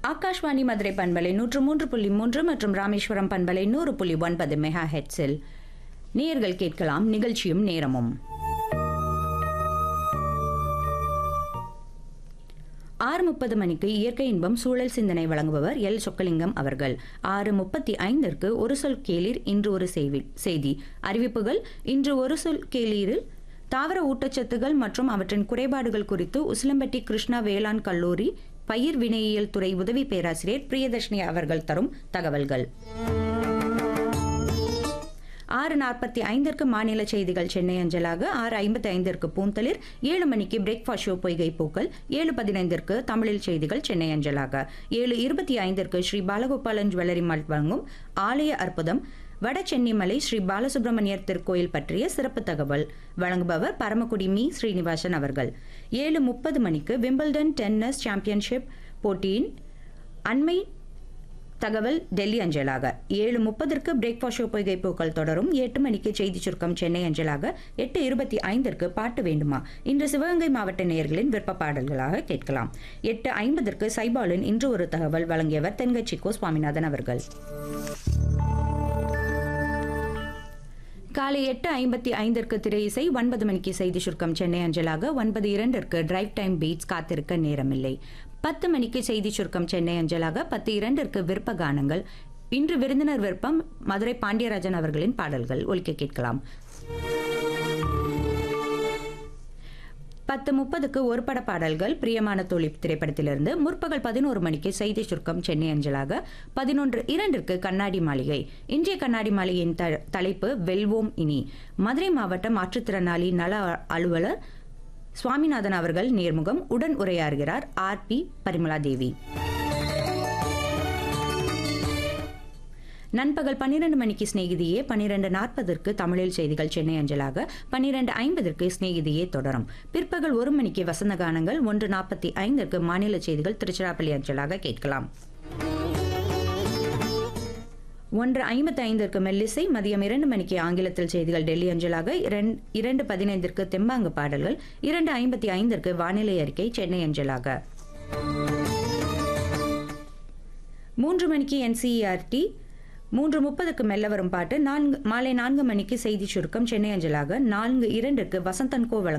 ஆகாஷ்வாணி மதுரை பண்பலை நூற்று மூன்று புள்ளி மூன்று மற்றும் ராமேஸ்வரம் பண்பலை நூறு புள்ளி ஒன்பது மெகா ஹெட்ஸில் நேயர்கள் கேட்கலாம் நிகழ்ச்சியும் நேரமும் ஆறு முப்பது மணிக்கு இயற்கை இன்பம் சூழல் சிந்தனை வழங்குபவர் எல் சொக்கலிங்கம் அவர்கள் ஆறு முப்பத்தி ஐந்திற்கு ஒரு சொல் கேளீர் இன்று ஒரு செய்தி செய்தி அறிவிப்புகள் இன்று ஒரு சொல் கேளீரில் தாவர ஊட்டச்சத்துகள் மற்றும் அவற்றின் குறைபாடுகள் குறித்து உசிலம்பட்டி கிருஷ்ணா வேளாண் கல்லூரி பயிர் வினையியல் துறை உதவி பேராசிரியர் பிரியதர்ஷினி அவர்கள் தரும் தகவல்கள் ஆறு நாற்பத்தி ஐந்திற்கு மாநில செய்திகள் சென்னை அஞ்சலாக ஆறு ஐம்பத்தி ஐந்திற்கு பூந்தளிர் ஏழு மணிக்கு பிரேக்ஃபாஸ்ட் ஷோ பொய்கை பூக்கள் ஏழு பதினைந்திற்கு தமிழில் செய்திகள் சென்னை அஞ்சலாக ஏழு இருபத்தி ஐந்திற்கு ஸ்ரீ பாலகோபாலன் ஜுவல்லரி மால்ட் வழங்கும் ஆலய அற்புதம் வட சென்னிமலை ஸ்ரீ பாலசுப்ரமணியர் திருக்கோயில் பற்றிய சிறப்பு தகவல் வழங்குபவர் பரமக்குடி மீ ஸ்ரீனிவாசன் அவர்கள் ஏழு முப்பது மணிக்கு விம்பிள்டன் டென்னிஸ் சாம்பியன்ஷிப் போட்டியின் அண்மை தகவல் டெல்லி அஞ்சலாக ஏழு முப்பதற்கு பிரேக்ஃபாஸ்ட் ஷோ பொய்கை பூக்கள் தொடரும் எட்டு மணிக்கு செய்தி சுருக்கம் சென்னை அஞ்சலாக எட்டு இருபத்தி ஐந்திற்கு பாட்டு வேண்டுமா இன்று சிவகங்கை மாவட்ட நேயர்களின் விருப்ப பாடல்களாக கேட்கலாம் எட்டு ஐம்பதற்கு சைபாலின் இன்று ஒரு தகவல் வழங்கியவர் தென்கட்சிக்கோ சுவாமிநாதன் அவர்கள் காலை எட்டு ஐம்பத்தி ஐந்திற்கு திரை இசை ஒன்பது மணிக்கு செய்தி சுருக்கம் சென்னை அஞ்சலாக ஒன்பது இரண்டிற்கு டிரைவ் டைம் பீட்ஸ் காத்திருக்க நேரமில்லை பத்து மணிக்கு செய்தி சுருக்கம் சென்னை அஞ்சலாக பத்து இரண்டிற்கு விருப்ப கானங்கள் இன்று விருந்தினர் விருப்பம் மதுரை பாண்டியராஜன் அவர்களின் பாடல்கள் ஒலிக்க கேட்கலாம் பத்து முப்பதுக்கு ஒரு பட பாடல்கள் பிரியமான தோழி திரைப்படத்திலிருந்து முற்பகல் பதினோரு மணிக்கு செய்தி சுருக்கம் சென்னை அஞ்சலாக பதினொன்று இரண்டிற்கு கண்ணாடி மாளிகை இன்றைய கண்ணாடி மாளிகையின் த- தலைப்பு வெல்வோம் இனி மதுரை மாவட்ட மாற்றுத்திறனாளி நல அலுவலர் சுவாமிநாதன் அவர்கள் நேர்முகம் உடன் உரையாறுகிறார் ஆர் பி பரிமலா தேவி நண்பகல் பன்னிரண்டு மணிக்கு சிநேகிதியே பன்னிரண்டு நாற்பதற்கு தமிழில் செய்திகள் சென்னை அஞ்சலாக பன்னிரண்டு ஐம்பதற்கு சிநேகிதியே தொடரும் பிற்பகல் ஒரு மணிக்கு வசந்த கானங்கள் ஒன்று நாற்பத்தி ஐந்திற்கு மாநில செய்திகள் திருச்சிராப்பள்ளி அஞ்சலாக கேட்கலாம் ஒன்று ஐம்பத்தி ஐந்திற்கு மெல்லிசை மதியம் இரண்டு மணிக்கு ஆங்கிலத்தில் செய்திகள் டெல்லி அஞ்சலாக இரண்டு- இரண்டு பதினைந்திற்கு தெம்பாங்கு பாடல்கள் இரண்டு ஐம்பத்தி ஐந்திற்கு வானிலை அறிக்கை சென்னை அஞ்சலாக மூன்று மணிக்கு என்சிஇஆர்டி மூன்று முப்பதுக்கு மெல்ல வரும் பாட்டு நான்கு மாலை நான்கு மணிக்கு செய்தி சுருக்கம் சென்னை அஞ்சலாக நான்கு இரண்டுக்கு வசந்தன்கோ வழங்கும்